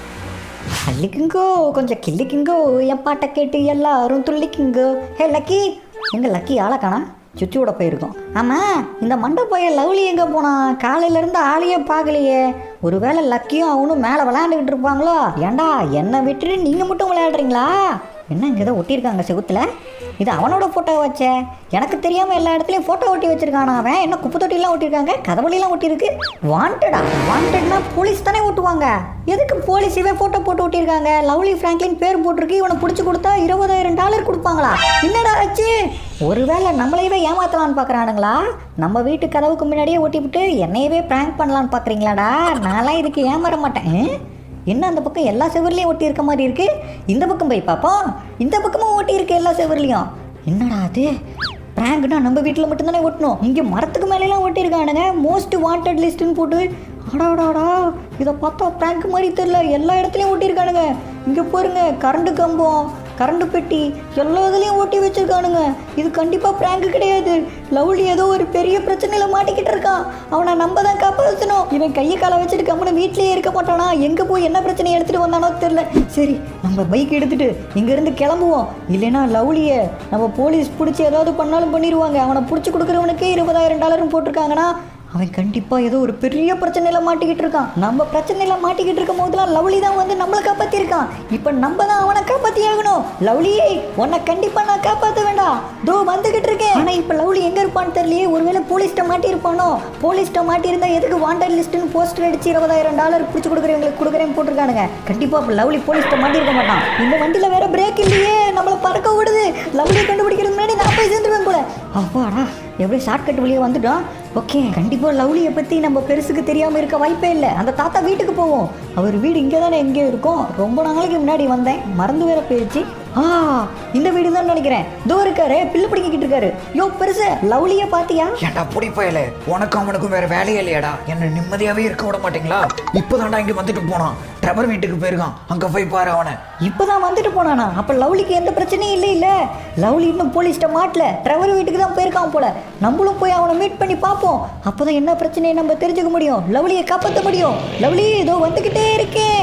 அள்ளிக்குங்கோ கொஞ்சம் கிள்ளிக்குங்கோ என் பாட்டை கேட்டு எல்லாரும் துள்ளிக்குங்கோ ஹே லக்கி எங்க லக்கி ஆளை காணா சுச்சு விட போயிருக்கோம் ஆமாம் இந்த மண்டை பையன் லவ்லி எங்கே போனான் காலையிலேருந்து ஆளையே பார்க்கலையே ஒருவேளை லக்கியும் அவனும் மேலே விளையாண்டுக்கிட்டு இருப்பாங்களோ ஏண்டா என்னை விட்டுட்டு நீங்கள் மட்டும் விளையாடுறீங்களா என்ன இங்கே ஏதோ ஒட்டியிருக்காங்க செவுத்துல இது அவனோட ஃபோட்டோ வச்சே எனக்கு தெரியாமல் எல்லா இடத்துலையும் ஃபோட்டோ ஒட்டி வச்சிருக்கானா அவன் என்ன குப்பை தொட்டிலாம் ஒட்டியிருக்காங்க கதவழிலாம் ஒட்டியிருக்கு வாண்டடா வாண்டட்னா போலீஸ் தானே ஓட்டுவாங்க எதுக்கு போலீஸ் இவன் ஃபோட்டோ போட்டு ஒட்டியிருக்காங்க லவ்லி ஃப்ராங்க்லின் பேர் போட்டிருக்கு இவனை பிடிச்சி கொடுத்தா இருபதாயிரம் டாலர் கொடுப்பாங்களா என்னடா ஆச்சு ஒருவேளை நம்மளையவே ஏமாத்தலான்னு பார்க்குறானுங்களா நம்ம வீட்டு கதவுக்கு முன்னாடியே ஒட்டிவிட்டு என்னையவே ப்ராங்க் பண்ணலான்னு பார்க்குறீங்களாடா நான்லாம் இதுக்கு ஏமாற மாட்டேன் ம்? என்ன அந்த பக்கம் எல்லா செவர்லையும் ஒட்டி இருக்க மாதிரி இருக்கு இந்த பக்கம் போய் பார்ப்போம் இந்த பக்கமும் ஒட்டி இருக்கு எல்லா செவர்லையும் என்னடா அது பிராங்க்னா நம்ம வீட்டில் மட்டும்தானே ஒட்டணும் இங்கே மரத்துக்கு மேலேலாம் ஒட்டியிருக்கானுங்க மோஸ்ட் வாண்டட் லிஸ்ட்டுன்னு போட்டு அடாடாடா இதை பார்த்தா பிராங்க் மாதிரி தெரியல எல்லா இடத்துலையும் ஒட்டியிருக்கானுங்க இங்கே பாருங்க கரண்ட் கம்பம் கரண்ட் பெட்டி எல்லா இதுலேயும் ஒட்டி வச்சிருக்கானுங்க இது கண்டிப்பாக பிராங்க் கிடையாது லவ்லி ஏதோ ஒரு பெரிய பிரச்சனையில் மாட்டிக்கிட்டு இருக்கான் அவனை நம்ம தான் காப்பாற்றணும் இவன் கையை காலை வச்சுட்டு கம்முன்னு வீட்லயே இருக்க மாட்டானா எங்கே போய் என்ன பிரச்சனை எடுத்துகிட்டு வந்தானோ தெரில சரி நம்ம பைக் எடுத்துட்டு இங்கேருந்து கிளம்புவோம் இல்லைன்னா லவ்லியை நம்ம போலீஸ் பிடிச்சி ஏதாவது பண்ணாலும் பண்ணிடுவாங்க அவனை பிடிச்சி கொடுக்குறவனுக்கே இருபதாயிரம் டாலரும் போட்டிருக்காங்கன்னா அவன் கண்டிப்பா ஏதோ ஒரு பெரிய பிரச்சனையில மாட்டிக்கிட்டு இருக்கான் நம்ம பிரச்சனையில மாட்டிக்கிட்டு இருக்கும் போதெல்லாம் லவ்லி தான் வந்து நம்மளை காப்பாத்தி இருக்கான் இப்போ நம்ம தான் அவனை காப்பாத்தி ஆகணும் லவ்லி உன்னை கண்டிப்பா நான் காப்பாத்த வேண்டாம் தோ வந்துகிட்டு இருக்கேன் ஆனா இப்போ லவ்லி எங்க இருப்பான்னு தெரியலையே ஒருவேளை போலீஸ்ட்ட மாட்டி இருப்பானோ போலீஸ்ட்ட மாட்டி இருந்தா எதுக்கு வாண்டட் லிஸ்ட்னு போஸ்டர் அடிச்சு இருபதாயிரம் டாலர் பிடிச்சி கொடுக்குறவங்களுக்கு கொடுக்குறேன்னு போட்டிருக்கானுங்க கண்டிப்பா இப்போ லவ்லி போலீஸ்ட்ட மாட்டி இருக்க மாட்டான் இந்த வண்டியில வேற பிரேக் இல்லையே நம்மளை பறக்க விடுது லவ்லியை கண்டுபிடிக்கிறது முன்னாடி நான் போய் சேர்ந்துருவேன் போல அப்பாடா எப்படி ஷார்ட்கட் வழியா வந்துட்டோம் ஓகே கண்டிப்பா லவ்லியை பத்தி நம்ம பெருசுக்கு தெரியாம இருக்க வாய்ப்பே இல்லை அந்த தாத்தா வீட்டுக்கு போவோம் அவர் வீடு இங்கே தானே எங்கேயோ இருக்கும் ரொம்ப நாளைக்கு முன்னாடி வந்தேன் மறந்து வேற போயிடுச்சு ஆ இந்த வீடு தான் நினைக்கிறேன் இதோ இருக்காரு பில்லு பிடிக்கிட்டு இருக்காரு யோ பெருசு லவ்லிய பாத்தியா ஏன்டா புடி பயலே உனக்கும் அவனுக்கும் வேற வேலையே இல்லையாடா என்ன நிம்மதியாவே இருக்க விட மாட்டீங்களா இப்போதான்டா இங்க வந்துட்டு போனான் ட்ரெவர் வீட்டுக்கு போயிருக்கான் அங்க போய் பாரு அவனை இப்பதான் வந்துட்டு போனானா அப்ப லவ்லிக்கு எந்த பிரச்சனையும் இல்லை இல்ல லவ்லி இன்னும் போலீஸ்ட்ட மாட்டல ட்ரெவர் வீட்டுக்கு தான் போயிருக்கான் போல நம்மளும் போய் அவனை மீட் பண்ணி பார்ப்போம் அப்பதான் என்ன பிரச்சனையை நம்ம தெரிஞ்சுக்க முடியும் லவ்லியை காப்பாற்ற முடியும் லவ்லி இதோ வந்துகிட்டே இருக்கேன்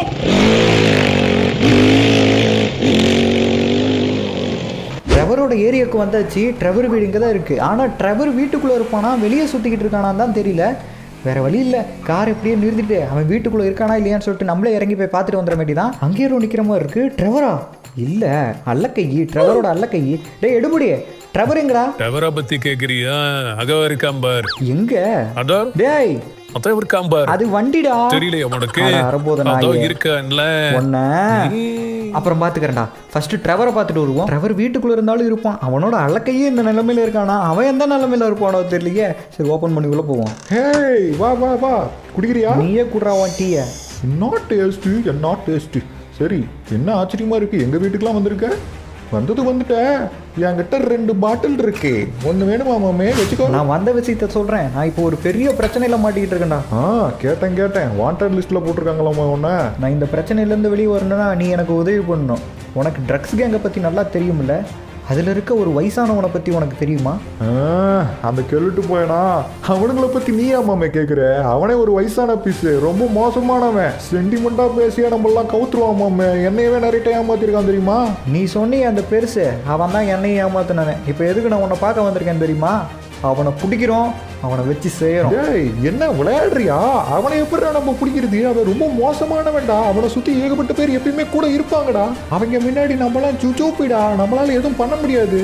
ட்ரெவரோட ஏரியாவுக்கு வந்தாச்சு ட்ரெவர் வீடு இங்கே தான் இருக்குது ஆனால் ட்ரெவர் வீட்டுக்குள்ளே இருப்பானா வெளியே சுற்றிக்கிட்டு இருக்கானான்னு தான் தெரியல வேற வழி இல்லை கார் எப்படியே நிறுத்திட்டு அவன் வீட்டுக்குள்ளே இருக்கானா இல்லையான்னு சொல்லிட்டு நம்மளே இறங்கி போய் பார்த்துட்டு வந்துட வேண்டி தான் அங்கேயே ஒரு நிற்கிற மாதிரி இருக்குது ட்ரெவரா இல்லை அல்லக்கையி ட்ரெவரோட அல்லக்கையி டேய் எடுபடியே ட்ரெவர் எங்கடா டவரை பத்தி கேக்குறியா அக இருக்கான் பார் எங்க அதோ டேய் அதான் இருக்கான் பார் அது வண்டிடா தெரியலையா உனக்கு அட, அறம்போத அதோ நாயே. இருக்கான்ல ஒன்ன அப்புறம் பார்த்துக்கிறேன்டா ஃபர்ஸ்ட் ட்ரெவரை பார்த்துட்டு வருவோம் ட்ரெவர் வீட்டுக்குள்ள இருந்தாலும் இருப்பான் அவனோட அலக்கையே இந்த நிலைமையில இருக்கானா அவன் எந்த நிலைமையில இருப்பானோ தெரியலையே சரி ஓப்பன் பண்ணிக்குள்ள போவோம் ஹேய் வா வா வா குடிக்கிறியா நீயே கூடுறா உன் டீயை நாட் டேஸ்ட் நாட் டேஸ்ட் சரி என்ன ஆச்சரியமா இருக்கு எங்க வீட்டுக்குலாம் வந்திருக்க வந்தது வந்துட்ட என்கிட்ட ரெண்டு பாட்டில் இருக்கு ஒன்று வேணுமா மாமே வச்சுக்கோ நான் வந்த விஷயத்த சொல்றேன் நான் இப்போ ஒரு பெரிய பிரச்சனையில மாட்டிக்கிட்டு இருக்கேன்டா ஆ கேட்டேன் கேட்டேன் வாண்டட் லிஸ்ட்ல போட்டிருக்காங்களாமா உன்ன நான் இந்த பிரச்சனையிலேருந்து வெளியே வரணும்னா நீ எனக்கு உதவி பண்ணணும் உனக்கு ட்ரக்ஸ் கேங்கை பற்றி நல்லா தெரியுமில்ல அதில் இருக்க ஒரு வயசானவனை பற்றி உனக்கு தெரியுமா ஆ, அந்த கெல்லுட்டு போயனா அவனுங்கள பத்தி நீ மாமே கேக்குற அவனே ஒரு வயசான பீஸ் ரொம்ப மோசமானவன் சென்டிமெண்டா பேசியா நம்ம எல்லாம் கவுத்துருவான் மாமே என்னையவே நிறைய டைம் ஏமாத்திருக்கான் தெரியுமா நீ சொன்னியே அந்த பெருசு அவன் தான் என்னையும் ஏமாத்தினவன் இப்போ எதுக்கு நான் உன்னை பார்க்க வந்திருக்கேன் தெரியுமா அவனை பிடிக்கிறோம் அவனை வச்சு செய்கிறோம் டேய் என்ன விளையாடுறியா அவனை எப்படி நம்ம பிடிக்கிறது அவன் ரொம்ப மோசமானவன்டா அவனை சுத்தி ஏகப்பட்ட பேர் எப்பயுமே கூட இருப்பாங்கடா அவங்க முன்னாடி நம்மளாம் சுச்சோப்பிடா நம்மளால எதுவும் பண்ண முடியாது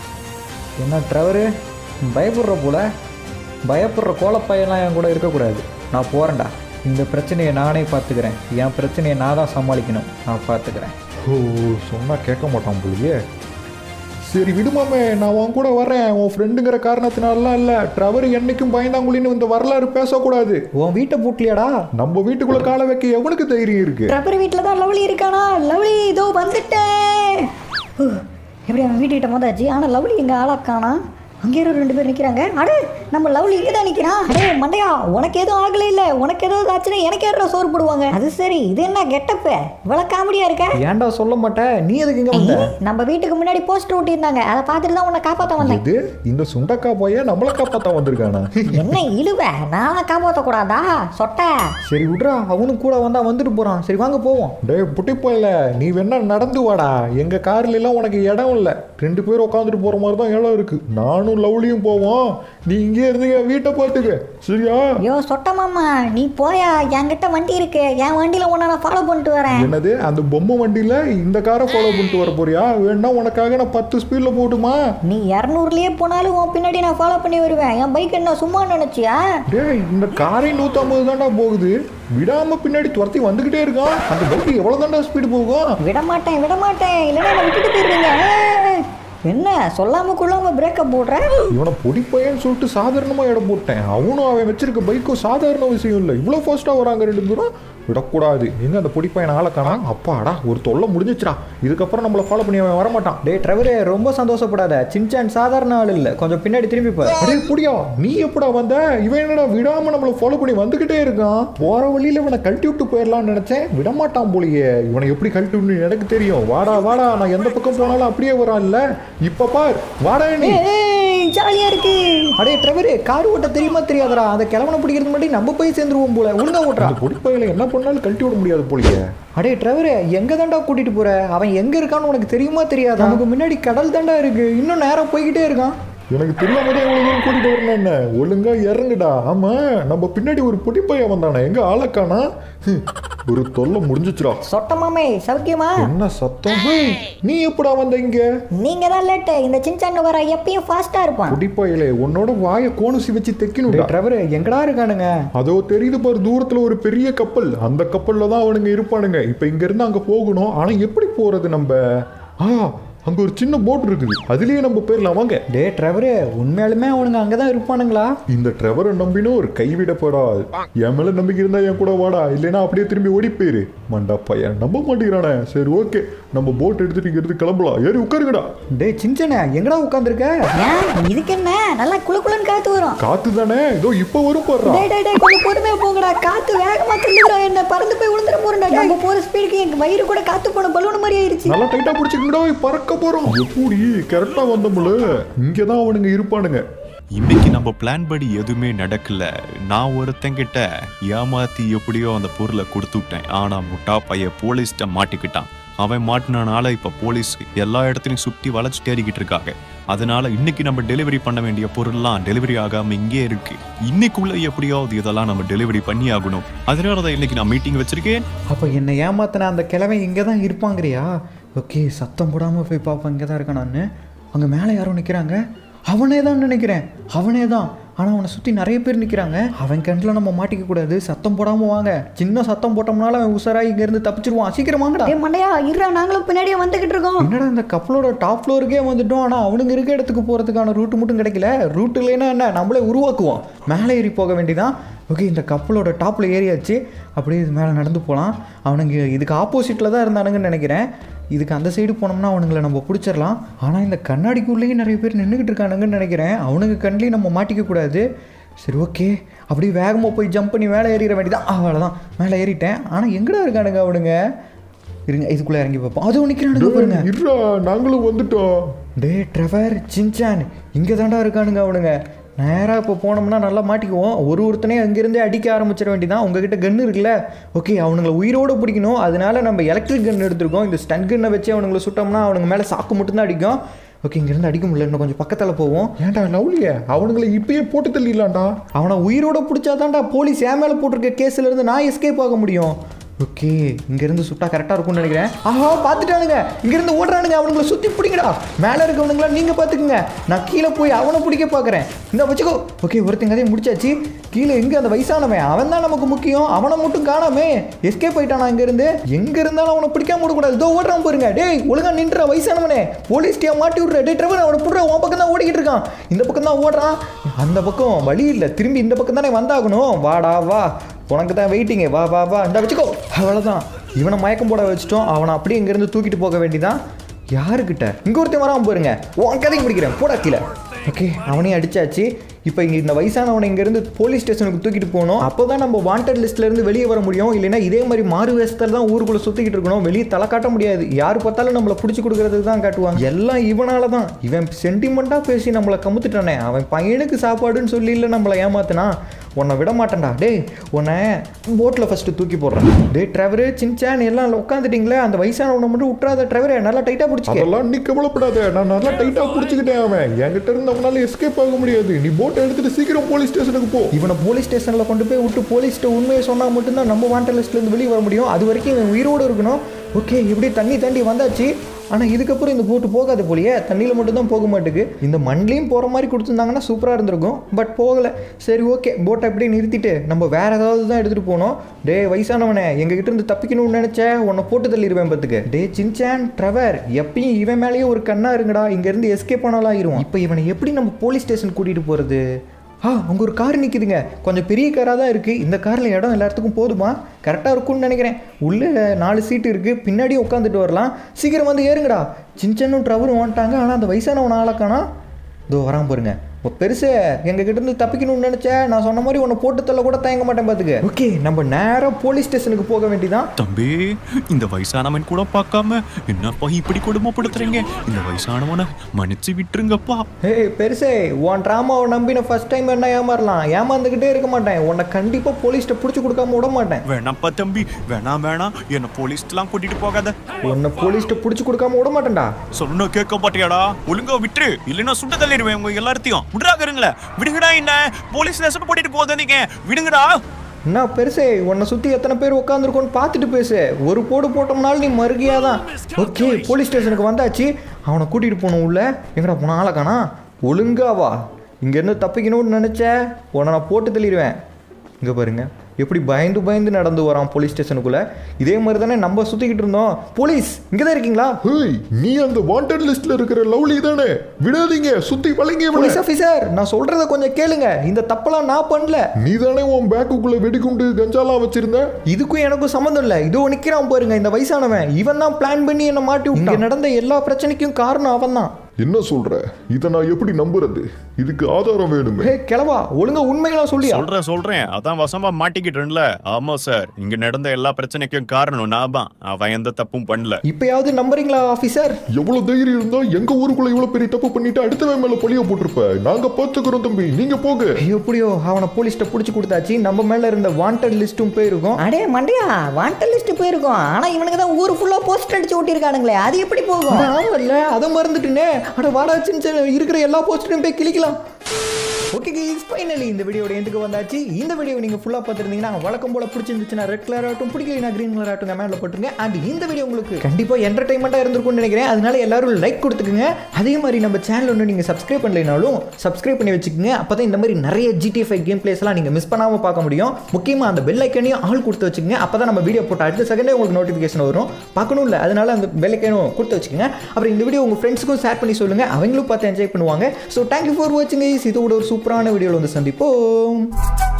என்ன ட்ரவரு பயப்படுற போல பயப்படுற கோலப்பையெல்லாம் என் கூட இருக்கக்கூடாது நான் போகிறேன்டா இந்த பிரச்சனையை நானே பார்த்துக்கிறேன் என் பிரச்சனையை நான் தான் சமாளிக்கணும் நான் பார்த்துக்கிறேன் ஓ சொன்னா கேட்க மாட்டான் போலியே சரி விடுமாமே நான் உன் கூட வரேன் உன் ஃப்ரெண்டுங்கிற காரணத்தினாலாம் இல்லை ட்ரவர் என்னைக்கும் பயந்தாங்குழின்னு இந்த வரலாறு பேசக்கூடாது உன் வீட்டை பூட்டலையாடா நம்ம வீட்டுக்குள்ள காலை வைக்க எவனுக்கு தைரியம் இருக்கு ரப்பர் வீட்டில் தான் லவ்லி இருக்கானா லவ்லி இதோ வந்துட்டேன் ஹூ, எப்படி அவன் வீட்டுக்கிட்ட வந்தாச்சு ஆனால் லவ்லி எங்க ஆளாக்கானா அங்கே ஒரு ரெண்டு பேர் நிற்கிறாங்க அடே நம்ம லவ்லி இங்கே தான் நிற்கிறான் அடே மண்டையா உனக்கு எதுவும் ஆகல இல்லை உனக்கு எதுவும் ஆச்சுன்னா எனக்கு யாரா சோறு போடுவாங்க அது சரி இது என்ன கெட்டப்பு இவ்வளோ காமெடியா இருக்க ஏன்டா சொல்ல மாட்டேன் நீ எதுக்கு இங்கே வந்த நம்ம வீட்டுக்கு முன்னாடி போஸ்டர் ஒட்டியிருந்தாங்க அதை பார்த்துட்டு தான் உன்னை காப்பாற்ற வந்தேன் இது இந்த சுண்டக்கா பையன் நம்மளை காப்பாத்த வந்திருக்கானா என்ன இழுவ நானா காப்பாற்றக்கூடாதா சொட்ட சரி விட்றா அவனும் கூட வந்தா வந்துட்டு போகிறான் சரி வாங்க போவோம் டேய் புட்டி போயில நீ வேணா நடந்து வாடா எங்க கார்ல எல்லாம் உனக்கு இடம் இல்ல ரெண்டு பேரும் உட்காந்துட்டு போற மாதிரி தான் இடம் இருக்கு நானும் லவ்லியும் போவோம் நீ இங்கே இருந்து என் வீட்டை பார்த்துக்க சரியா ஐயோ சொட்ட மாமா நீ போயா என்கிட்ட வண்டி இருக்கு என் வண்டியில உன்னை நான் ஃபாலோ பண்ணிட்டு வரேன் என்னது அந்த பொம்மை வண்டியில இந்த காரை ஃபாலோ பண்ணிட்டு வர போறியா வேணா உனக்காக நான் பத்து ஸ்பீட்ல போட்டுமா நீ இரநூறுலயே போனாலும் உன் பின்னாடி நான் ஃபாலோ பண்ணி வருவேன் என் பைக் என்ன சும்மா நினைச்சியா டேய் இந்த காரை நூற்றம்பது தாண்டா போகுது விடாம பின்னாடி துரத்தி வந்துகிட்டே இருக்கான் அந்த பைக் எவ்வளவு தாண்டா ஸ்பீடு போகும் விட மாட்டேன் விட மாட்டேன் இல்லைன்னா என்னை விட்டுட்டு போயிருவீங்க ஏய், என்ன சொல்லாம கொள்ளாம பிரேக்கப் போடுற இவனை பொடி பையன்னு சொல்லிட்டு சாதாரணமா இடம் போட்டேன் அவனும் அவன் வச்சிருக்க பைக்கும் சாதாரண விஷயம் இல்லை இவ்வளோ ஃபாஸ்ட்டாக வராங்க ரெண்டு பேரும் விடக்கூடாது எங்க அந்த பொடி பையன் ஆளை காணா அப்பாடா ஒரு தொல்லை முடிஞ்சிச்சுடா இதுக்கப்புறம் நம்மளை ஃபாலோ பண்ணி அவன் வரமாட்டான் டேய் ட்ரவரே ரொம்ப சந்தோஷப்படாத சின்சான் சாதாரண ஆள் இல்லை கொஞ்சம் பின்னாடி திரும்பி பாரு அடே புடியா நீ எப்படா வந்த இவன் என்னடா விடாம நம்மளை ஃபாலோ பண்ணி வந்துகிட்டே இருக்கான் போற வழியில இவனை கழட்டி விட்டு போயிடலாம்னு நினைச்சேன் விடமாட்டான் போலியே இவனை எப்படி கழட்டி விட்டு எனக்கு தெரியும் வாடா வாடா நான் எந்த பக்கம் போனாலும் அப்படியே வரான்ல இப்ப பார் வாடா நீ ஏய் ஜாலியா இருக்கு அடே ட்ரவரே கார் ஓட்ட தெரியுமா தெரியாதடா அந்த கிழவனை பிடிக்கிறது முன்னாடி நம்ம போய் சேர்ந்துருவோம் போல ஒழுங்கா ஓட்டுறா அந்த பொடி பையல என்ன பண்ணாலும் கழட்டி விட முடியாது போலியே அடே ட்ரவரே எங்க தாண்டா கூட்டிட்டு போற அவன் எங்க இருக்கான்னு உனக்கு தெரியுமா தெரியாது நமக்கு முன்னாடி கடல் தாண்டா இருக்கு இன்னும் நேரம் போய்கிட்டே இருக்கான் எனக்கு தெரியாம தான் இவ்வளவு தூரம் கூட்டிட்டு வரணும் என்ன ஒழுங்கா இறங்குடா ஆமா நம்ம பின்னாடி ஒரு பொடி பையன் வந்தானே எங்க ஆளக்கானா ஹம், ஒரு தொல்லை முடிஞ்சிச்சுடா சொட்டமாமே சௌக்கியமா என்ன சத்தம் ஹேய், நீ எப்படா வந்த இங்க நீங்க தான் லேட்டு இந்த சின்சாங்க வர எப்பயும் ஃபாஸ்டா இருப்பான் பொடிப்பாயிலே உன்னோட வாயை கோணுசி வச்சு தைக்கணும்டா டிரைவர் எங்கடா இருக்கானுங்க அதோ தெரியுது பாரு தூரத்துல ஒரு பெரிய கப்பல் அந்த கப்பல்ல தான் அவனுங்க இருப்பானுங்க இப்ப இங்க இருந்து அங்க போகணும் ஆனா எப்படி போறது நம்ம ஆ அங்க ஒரு சின்ன போட் இருக்குது அதுலயே நம்ம போயிடலாம் வாங்க டே டிரைவரு உண்மையாலுமே அவனுங்க அங்கே தான் இருப்பானுங்களா இந்த ட்ரெவரை நம்பினும் ஒரு கைவிடப்படாது என் மேல நம்பிக்கை இருந்தா என் கூட வாடா இல்லைன்னா அப்படியே திரும்பி ஓடி போயிரு மண்டா பையன் நம்ப மாட்டேங்கிறானே சரி ஓகே நம்ம போட் எடுத்துட்டு இங்க இருந்து கிளம்பலாம் ஏறி உட்காருங்கடா டே சின்சனே எங்கடா உட்காந்துருக்க ஏன் இதுக்கு என்ன நல்லா குளு குளுன்னு காத்து வரும் காத்து தானே இதோ இப்ப வரும் போடுறா டேய் டேய் டேய் கொஞ்சம் பொறுமையா போங்கடா காத்து வேகமா தள்ளுதுடா என்ன பறந்து போய் விழுந்துற போறேன்டா நம்ம போற ஸ்பீடுக்கு என் வயிறு கூட காத்து போன பலூன் மாதிரி ஆயிருச்சு நல்லா டைட்டா பிடிச்சிக்கடா பறக்க போறோம் எப்படி கரெக்டா வந்தோம்ல இங்கதான் அவனுங்க இருப்பானுங்க இன்னைக்கு நம்ம பிளான் படி எதுவுமே நடக்கல நான் ஒருத்தங்கிட்ட ஏமாத்தி எப்படியோ அந்த பொருளை கொடுத்து விட்டேன் ஆனா முட்டா பைய போலீஸ்ட்ட மாட்டிக்கிட்டான் அவன் மாட்டினால இப்ப போலீஸ் எல்லா இடத்துலயும் சுத்தி வளைச்சு தேடிக்கிட்டு இருக்காங்க அதனால இன்னைக்கு நம்ம டெலிவரி பண்ண வேண்டிய பொருள்லாம் டெலிவரி ஆகாம இங்கே இருக்கு இன்னைக்குள்ள எப்படியாவது இதெல்லாம் நம்ம டெலிவரி பண்ணி ஆகணும் அதனால தான் இன்னைக்கு நான் மீட்டிங் வச்சிருக்கேன் அப்போ என்னை ஏமாத்தின அந்த கிழமை இங்கே தான் இருப்பாங்கறியா ஓகே சத்தம் போடாமல் போய் பார்ப்பேன் இங்கே தான் இருக்கேன் நான் அங்கே மேலே யாரோ நிற்கிறாங்க அவனே தான் நினைக்கிறேன் அவனே தான் ஆனால் அவனை சுற்றி நிறைய பேர் நிற்கிறாங்க அவன் கிணத்துல நம்ம மாட்டிக்க கூடாது சத்தம் போடாமல் வாங்க சின்ன சத்தம் போட்டோம்னால அவன் உசராக இங்கேருந்து தப்பிச்சிருவான் சீக்கிரம் வாங்கடா டேய் மண்டையா இருடா நாங்களும் பின்னாடியே வந்துகிட்டு இருக்கோம் என்னடா இந்த கப்பலோட டாப் ஃப்ளோருக்கே வந்துட்டோம் ஆனால் அவனுங்க இருக்க இடத்துக்கு போகிறதுக்கான ரூட்டு மட்டும் கிடைக்கல ரூட் இல்லைன்னா என்ன நம்மளே உருவாக்குவோம் மேலே ஏறி போக வேண்டியதான் ஓகே இந்த கப்பலோட டாப்பில் ஏறியாச்சு அப்படியே இது மேலே நடந்து போகலாம் அவனுங்க இதுக்கு ஆப்போசிட்டில் தான் இருந்தானுங்கன்னு நினைக்கிறேன் இதுக்கு அந்த சைடு போனோம்னா அவனுங்களை நம்ம பிடிச்சிடலாம் ஆனால் இந்த கண்ணாடிக்குள்ளேயும் நிறைய பேர் நின்றுக்கிட்டு இருக்கானுங்கன்னு நினைக்கிறேன் அவனுங்க கண்ட்லேயும் நம்ம மாட்டிக்க கூடாது சரி ஓகே அப்படியே வேகமாக போய் ஜம்ப் பண்ணி மேலே ஏறிட வேண்டியதான் அவ்வளோதான் மேலே ஏறிட்டேன் ஆனால் எங்கடா இருக்கானுங்க அவனுங்க இருங்க இதுக்குள்ளே இறங்கி பார்ப்போம் அதுவும் நிற்கிறானுங்க பாருங்க இருடா நாங்களும் வந்துட்டோம் டே ட்ரெவர் சின்சான் இங்கே தாண்டா இருக்கானுங்க அவனுங்க நேராக இப்போ போனோம்னா நல்லா மாட்டிக்குவோம் ஒரு ஒருத்தனே அங்கேருந்தே அடிக்க ஆரம்பிச்சிட வேண்டியதான் உங்ககிட்ட கன்று இருக்குல்ல ஓகே அவனுங்களை உயிரோடு பிடிக்கணும் அதனால நம்ம எலக்ட்ரிக் கன் எடுத்திருக்கோம் இந்த ஸ்டன் கன்னை வச்சு அவனுங்களை சுட்டோம்னா அவனுங்க மேலே சாக்கு மட்டும்தான் அடிக்கும் ஓகே இங்கேருந்து அடிக்க முடியல இன்னும் கொஞ்சம் பக்கத்தில் போவோம் ஏன்டா லவ்லிய அவனுங்களை இப்பயே போட்டு தள்ளிடலாம்டா அவனை உயிரோட பிடிச்சாதான்டா போலீஸ் என் மேலே போட்டிருக்க கேஸ்ல இருந்து நான் எஸ்கேப் ஆக முடியும் ஓகே இங்கேருந்து சுட்டா கரெக்டாக இருக்கும்னு நினைக்கிறேன் ஆஹா பார்த்துட்டானுங்க இங்கேருந்து ஓடுறானுங்க அவனுங்களை சுற்றி பிடிங்கடா மேலே இருக்கவனுங்களா நீங்கள் பார்த்துக்குங்க நான் கீழே போய் அவனை பிடிக்க பார்க்குறேன் இந்த வச்சுக்கோ ஓகே ஒருத்தன் கதையை முடிச்சாச்சு கீழே எங்கே அந்த வயசானவன் அவன் தான் நமக்கு முக்கியம் அவனை மட்டும் காணாமே எஸ்கேப் ஆயிட்டானா இங்கேருந்து எங்கே இருந்தாலும் அவனை பிடிக்காம விடக்கூடாது இதோ ஓடுறான் பாருங்க டேய் ஒழுங்கா நின்ற வயசானவனே போலீஸ்டியா மாட்டி விட்ற டேய் ட்ரெவர் அவனை புடுற உன் பக்கம் தான் ஓடிக்கிட்டு இருக்கான் இந்த பக்கம் தான் ஓடுறான் அந்த பக்கம் வழி இல்லை திரும்பி இந்த பக்கம் தானே வந்தாகணும் வாடா வா உனக்கு தான் வெயிட்டிங்க வா வா வா இந்த வச்சுக்கோ அவ்வளோதான் இவனை மயக்கம் போட வச்சுட்டோம் அவனை அப்படியே இங்கேருந்து தூக்கிட்டு போக வேண்டியதான் யாருக்கிட்ட இங்கே ஒருத்தன் வராம பாருங்க உன் கதைக்கு பிடிக்கிறேன் போடா கீழே ஓகே அவனையும் அடிச்சாச்சு இப்போ இங்கே இந்த வயசானவனை இங்கேருந்து போலீஸ் ஸ்டேஷனுக்கு தூக்கிட்டு போகணும் அப்போ தான் நம்ம வாண்டட் லிஸ்ட்லேருந்து வெளியே வர முடியும் இல்லைன்னா இதே மாதிரி மாறு வேஷத்தில் தான் ஊருக்குள்ளே சுற்றிக்கிட்டு இருக்கணும் வெளியே தலை காட்ட முடியாது யார் பார்த்தாலும் நம்மளை பிடிச்சி கொடுக்கறதுக்கு தான் காட்டுவாங்க எல்லாம் இவனால தான் இவன் சென்டிமெண்ட்டாக பேசி நம்மளை கமுத்துட்டானே அவன் பையனுக்கு சாப்பாடுன்னு சொல்லி இல்லை நம்மளை ஏமாத்தினா உன்னை விட மாட்டேன்டா டேய் உன்னை போட்டில் ஃபஸ்ட்டு தூக்கி போடுறேன் டேய் டிரைவரு சின்சான் எல்லாம் உட்காந்துட்டீங்களே அந்த வயசானவனை மட்டும் விட்றாத டிரைவரை நல்லா டைட்டாக பிடிச்சிக்க அதெல்லாம் நீ கவலைப்படாத நான் நல்லா டைட்டா புடிச்சுக்கிட்டேன் அவன் என்கிட்ட இருந்து அவனால எஸ்கேப் ஆக முடியாது நீ போட்டை எடுத்துட்டு சீக்கிரம் போலீஸ் ஸ்டேஷனுக்கு போ இவனை போலீஸ் ஸ்டேஷனில் கொண்டு போய் விட்டு போலீஸ்கிட்ட உண்மையை சொன்னால் மட்டும்தான் நம்ம வாண்டட் லிஸ்ட்லேருந்து வெளியே வர முடியும் அது வரைக்கும் இவன் உயிரோடு இருக்கணும் ஓகே இப்படி தண்ணி தாண்டி வந்தாச்சு ஆனால் இதுக்கப்புறம் இந்த போட்டு போகாது போலியே தண்ணியில் மட்டும்தான் போக மாட்டேங்குது இந்த மண்லேயும் போகிற மாதிரி கொடுத்துருந்தாங்கன்னா சூப்பராக இருந்திருக்கும் பட் போகலை சரி ஓகே போட்டை அப்படியே நிறுத்திட்டு நம்ம வேற ஏதாவது தான் எடுத்துகிட்டு போனோம் டே வயசானவனே எங்ககிட்ட இருந்து தப்பிக்கணும்னு நினச்ச உன்னை போட்டு தள்ளிடுவேன் பார்த்துக்க டே சின்சான் ட்ரவர் எப்பயும் இவன் மேலேயே ஒரு கண்ணா இருங்கடா இங்கேருந்து எஸ்கேப் ஆனாலும் ஆயிரும் இப்போ இவனை எப்படி நம்ம போலீஸ் ஸ்டேஷன் கூட்டிகிட்டு போகிறது ஆ அங்கே ஒரு கார் நிற்குதுங்க கொஞ்சம் பெரிய காராக தான் இருக்குது இந்த காரில் இடம் எல்லாத்துக்கும் போதுமா கரெக்டாக இருக்கும்னு நினைக்கிறேன் உள்ளே நாலு சீட்டு இருக்குது பின்னாடியே உட்காந்துட்டு வரலாம் சீக்கிரம் வந்து ஏறுங்கடா சின்சன்னும் ட்ரவரும் வந்துட்டாங்க ஆனால் அந்த வயசானவன் ஆளக்கானா இதோ வரான் பாருங்க பெருசு எங்க கிட்ட இருந்து தப்பிக்கணும்னு நினைச்சேன் நான் சொன்ன மாதிரி உன்னை போட்டு தள்ள கூட தயங்க மாட்டேன் பாத்துக்க ஓகே நம்ம நேரா போலீஸ் ஸ்டேஷனுக்கு போக வேண்டியதான் தம்பி இந்த வயசானவன் கூட பார்க்காம என்னப்பா இப்படி கொடுமைப்படுத்துறீங்க இந்த வயசானவனை மன்னிச்சு விட்டுருங்கப்பா ஏய் பெருசே உன் ட்ராமாவை நம்பி நான் ஃபர்ஸ்ட் டைம் என்ன ஏமாறலாம் ஏமாந்துக்கிட்டே இருக்க மாட்டேன் உன்னை கண்டிப்பா போலீஸ்ட்ட பிடிச்சி கொடுக்காம விட மாட்டேன் வேணாம்ப்பா தம்பி வேணாம் வேணாம் என்ன போலீஸ்லாம் கூட்டிட்டு போகாத உன்னை போலீஸ்ட்ட பிடிச்சி கொடுக்காம விட மாட்டேன்டா சொன்ன கேட்க மாட்டியாடா ஒழுங்கா விட்டுரு இல்லைன்னா சுட்டு தள்ளிடுவேன் உங்க எல்லாத்தையும் விடுறாங்க இருங்களே விடுங்கடா என்ன போலீஸ் ஸ்டேஷன் போட்டிட்டு போகாதீங்க விடுங்கடா என்ன பெருசே உன்னை சுத்தி எத்தனை பேர் உட்காந்துருக்கோன்னு பார்த்துட்டு பேசு ஒரு போடு போட்டோம்னாலும் நீ மறுகியா தான் ஓகே போலீஸ் ஸ்டேஷனுக்கு வந்தாச்சு அவனை கூட்டிட்டு போகணும் உள்ள எங்கடா போன ஆளை காணா ஒழுங்கா வா இங்கேருந்து தப்பிக்கணும்னு நினச்ச உன்னை நான் போட்டு தள்ளிடுவேன் இங்கே பாருங்க எப்படி பயந்து பயந்து நடந்து வரான் போலீஸ் ஸ்டேஷனுக்குள்ள இதே மாதிரி தானே நம்ம சுற்றிக்கிட்டு இருந்தோம் போலீஸ் இங்கே தான் இருக்கீங்களா ஹேய் நீ அந்த வாண்டட் லிஸ்ட்ல இருக்கிற லவ்லி தானே விடாதீங்க சுத்தி வளைங்க இவனை. போலீஸ் ஆஃபீஸர் நான் சொல்கிறத கொஞ்சம் கேளுங்க இந்த தப்பெல்லாம் நான் பண்ணல நீ தானே உன் பேக்குக்குள்ள வெடிகுண்டு கஞ்சாலாம் வச்சிருந்த இதுக்கும் எனக்கும் சம்மந்தம் இல்லை இதோ நிற்கிறான் பாருங்க இந்த வயசானவன் இவன் தான் பிளான் பண்ணி என்னை மாட்டி இங்கே நடந்த எல்லா பிரச்சனைக்கும் காரணம் அவன் தான் என்ன சொல்ற இதை நான் எப்படி நம்புறது இதுக்கு ஆதாரம் வேணுமே ஹே கிளவா ஒழுங்கா உண்மைகளா சொல்லியா சொல்றேன் சொல்றேன் அதான் வசமா மாட்டிக்கிட்டேன்ல ஆமா சார் இங்க நடந்த எல்லா பிரச்சனைக்கும் காரணம் நான் தான் அவன் எந்த தப்பும் பண்ணல இப்பயாவது நம்புறீங்களா ஆஃபீஸர் எவ்வளவு தைரியம் இருந்தா எங்க ஊருக்குள்ள இவ்வளவு பெரிய தப்பு பண்ணிட்டு அடுத்தவன் மேல பழிய போட்டிருப்ப நாங்க பாத்துக்கிறோம் தம்பி நீங்க போக எப்படியோ அவனை போலீஸ்ட்ட பிடிச்சி கொடுத்தாச்சு நம்ம மேல இருந்த வாண்டட் லிஸ்ட்டும் போயிருக்கும் அடே மண்டையா வாண்டல் லிஸ்ட் போயிருக்கோம் ஆனா இவனுக்கு தான் ஊர் ஃபுல்லா போஸ்டர் அடிச்சு ஓட்டியிருக்கானுங்களே அது எப்படி போகும் ஆமாம்ல அதை மறந்துட்டுனே அட வாடா சின்ன சின்ன இருக்கிற எல்லா போஸ்டரையும் போய் கிளிக்கலாம் ஓகே கைஸ் ஃபைனலி இந்த வீடியோட எண்டுக்கு வந்தாச்சு இந்த வீடியோ நீங்கள் ஃபுல்லாக பார்த்துருந்தீங்கன்னா வழக்கம் போல பிடிச்சிருந்துச்சுன்னா ரெட் கலர் ஆகட்டும் பிடிக்கலைனா க்ரீன் கலர் ஆகட்டும் கமெண்ட்ல போட்டுருங்க அண்ட் இந்த வீடியோ உங்களுக்கு கண்டிப்பாக என்டர்டைன்மெண்ட்டாக இருந்திருக்கும்னு நினைக்கிறேன் அதனால எல்லாரும் லைக் கொடுத்துக்குங்க அதே மாதிரி நம்ம சேனல் ஒன்று நீங்கள் சப்ஸ்கிரைப் பண்ணலைனாலும் சப்ஸ்கிரைப் பண்ணி வச்சுக்கோங்க அப்போ தான் இந்த மாதிரி நிறைய ஜிடி ஃபைவ் கேம் பிளேஸ்லாம் நீங்கள் மிஸ் பண்ணாமல் பார்க்க முடியும் முக்கியமாக அந்த பெல் ஐக்கனையும் ஆள் கொடுத்து வச்சுக்கோங்க அப்போ தான் நம்ம வீடியோ போட்ட அடுத்த செகண்டே உங்களுக்கு நோட்டிஃபிகேஷன் வரும் பார்க்கணும் இல்லை அதனால அந்த பெல் ஐக்கனும் கொடுத்து வச்சுக்கோங்க அப்புறம் இந்த வீடியோ உங்கள் ஃப்ரெண்ட்ஸுக்கும் ஷேர் பண்ணி சொல்லுங்கள் அவங்களும் பார்த்து என்ஜாய் பண்ணுவாங்க ஸோ தேங்க்யூ ஃபார் வாட்சிங் இதோட ஒரு சூப்பரான வீடியோவில் வந்து சந்திப்போம்